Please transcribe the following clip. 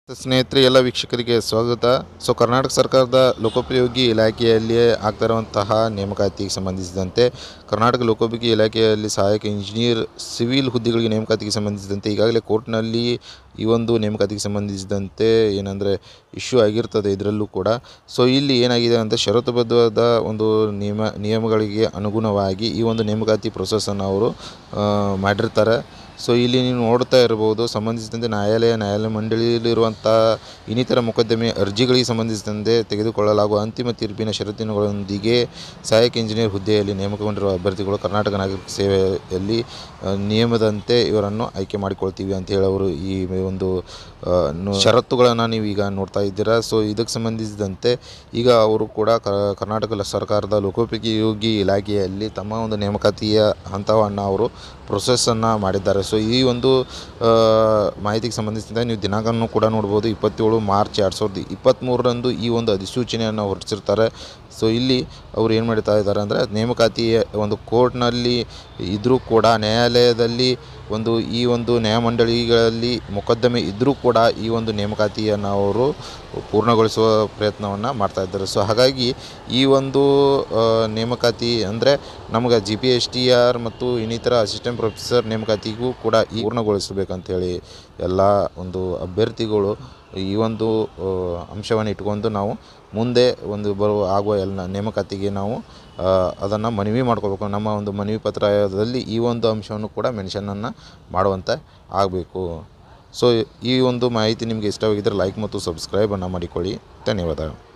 ಸ್ನೇಹಿತರೆ ಎಲ್ಲ ವೀಕ್ಷಕರಿಗೆ ಸ್ವಾಗತ ಸೊ ಕರ್ನಾಟಕ ಸರ್ಕಾರದ ಲೋಕೋಪಯೋಗಿ ಇಲಾಖೆಯಲ್ಲಿ ಆಗ್ತಾ ಇರುವಂತಹ ನೇಮಕಾತಿಗೆ ಸಂಬಂಧಿಸಿದಂತೆ ಕರ್ನಾಟಕ ಲೋಕೋಪಯೋಗಿ ಇಲಾಖೆಯಲ್ಲಿ ಸಹಾಯಕ ಇಂಜಿನಿಯರ್ ಸಿವಿಲ್ ಹುದ್ದೆಗಳಿಗೆ ನೇಮಕಾತಿಗೆ ಸಂಬಂಧಿಸಿದಂತೆ ಈಗಾಗಲೇ ಕೋರ್ಟ್ನಲ್ಲಿ ಈ ಒಂದು ನೇಮಕಾತಿಗೆ ಸಂಬಂಧಿಸಿದಂತೆ ಏನಂದರೆ ಇಶ್ಯೂ ಆಗಿರ್ತದೆ ಇದರಲ್ಲೂ ಕೂಡ ಸೊ ಇಲ್ಲಿ ಏನಾಗಿದೆ ಅಂತ ಷರತ್ತುಬದ್ಧವಾದ ಒಂದು ನಿಯಮ ನಿಯಮಗಳಿಗೆ ಅನುಗುಣವಾಗಿ ಈ ಒಂದು ನೇಮಕಾತಿ ಪ್ರೊಸೆಸನ್ನು ಅವರು ಆ, ಮಾಡಿರ್ತಾರೆ ಸೊ ಇಲ್ಲಿ ನೀವು ನೋಡ್ತಾ ಇರ್ಬೋದು ಸಂಬಂಧಿಸಿದಂತೆ ನ್ಯಾಯಾಲಯ ನ್ಯಾಯಾಲಯ ಮಂಡಳಿಯಲ್ಲಿರುವಂಥ ಇನ್ನಿತರ ಮೊಕದ್ದಮೆ ಅರ್ಜಿಗಳಿಗೆ ಸಂಬಂಧಿಸಿದಂತೆ ತೆಗೆದುಕೊಳ್ಳಲಾಗುವ ಅಂತಿಮ ತೀರ್ಪಿನ ಷರತ್ತಿನಗಳೊಂದಿಗೆ ಸಹಾಯಕ ಇಂಜಿನಿಯರ್ ಹುದ್ದೆಯಲ್ಲಿ ನೇಮಕಗೊಂಡಿರುವ ಅಭ್ಯರ್ಥಿಗಳು ಕರ್ನಾಟಕ ನಾಗರಿಕ ಸೇವೆಯಲ್ಲಿ ಆ, ನಿಯಮದಂತೆ ಇವರನ್ನು ಆಯ್ಕೆ ಮಾಡಿಕೊಳ್ತೀವಿ ಅಂತ ಹೇಳಿ ಅವರು ಈ ಒಂದು ಆ, ನು- ಷರತ್ತುಗಳನ್ನು ನೀವು ಈಗ ನೋಡ್ತಾ ಇದ್ದೀರಾ ಸೊ ಇದಕ್ಕೆ ಸಂಬಂಧಿಸಿದಂತೆ ಈಗ ಅವರು ಕೂಡ ಕ- ಕರ್ನಾಟಕ ಲ- ಸರ್ಕಾರದ ಲೋಕೋಪಯೋಗಿ ಇಲಾಖೆಯಲ್ಲಿ ತಮ್ಮ ಒಂದು ನೇಮಕಾತಿಯ ಹಂತವನ್ನು ಅವರು ಪ್ರೊಸೆಸ್ಸನ್ನು ಮಾಡಿದ್ದಾರೆ ಸೊ ಈ ಒಂದು ಆ, ಮಾಹಿತಿಗೆ ಸಂಬಂಧಿಸಿದಂತೆ ನೀವು ದಿನಾಂಕವನ್ನು ಕೂಡ ನೋಡ್ಬೋದು ಇಪ್ಪತ್ತೇಳು ಮಾರ್ಚ್ ಎರಡು ಸಾವಿರದ ಇಪ್ಪತ್ತ್ಮೂರರಂದು ಈ ಒಂದು ಅಧಿಸೂಚನೆಯನ್ನು ಹೊರಡಿಸಿರ್ತಾರೆ ಸೊ ಇಲ್ಲಿ ಅವರು ಏನು ಮಾಡ್ತಾ ಇದ್ದಾರೆ ಅಂದರೆ ನೇಮಕಾತಿಯ ಒಂದು ಕೋರ್ಟ್ನಲ್ಲಿ ಇದ್ದರೂ ಕೂಡ ನ್ಯಾಯಾಲಯದಲ್ಲಿ ಒಂದು ಈ ಒಂದು ನ್ಯಾಯಮಂಡಳಿಗಳಲ್ಲಿ ಮೊಕದ್ದಮೆ ಇದ್ದರೂ ಕೂಡ ಈ ಒಂದು ನೇಮಕಾತಿಯನ್ನು ಅವರು ಪೂರ್ಣಗೊಳಿಸುವ ಪ್ರಯತ್ನವನ್ನು ಮಾಡ್ತಾ ಇದ್ದಾರೆ ಸೊ ಹಾಗಾಗಿ ಈ ಒಂದು ಆ, ನೇಮಕಾತಿ ಅಂದರೆ ನಮಗೆ G P S T R ಮತ್ತು ಇನ್ನಿತರ ಅಸಿಸ್ಟೆಂಟ್ ಪ್ರೊಫೆಸರ್ ನೇಮಕಾತಿಗೂ ಕೂಡ ಈ ಪೂರ್ಣಗೊಳಿಸಬೇಕಂತೇಳಿ ಎಲ್ಲ ಒಂದು ಅಭ್ಯರ್ಥಿಗಳು ಈ ಒಂದು ಅಂಶವನ್ನು ಇಟ್ಕೊಂಡು ನಾವು ಮುಂದೆ ಒಂದು ಬರುವ ಆಗುವ ಎಲ್ಲ ನೇಮಕಾತಿಗೆ ನಾವು ಅದನ್ನು ಮನವಿ ಮಾಡ್ಕೋಬೇಕು ನಮ್ಮ ಒಂದು ಮನವಿ ಪತ್ರದಲ್ಲಿ ಈ ಒಂದು ಅಂಶವನ್ನು ಕೂಡ ಮೆನ್ಷನನ್ನು ಮಾಡುವಂತೆ ಆಗಬೇಕು ಸೊ ಈ ಒಂದು ಮಾಹಿತಿ ನಿಮಗೆ ಇಷ್ಟವಾಗಿದ್ದರೆ ಲೈಕ್ ಮತ್ತು ಸಬ್ಸ್ಕ್ರೈಬನ್ನು ಮಾಡಿಕೊಳ್ಳಿ ಧನ್ಯವಾದ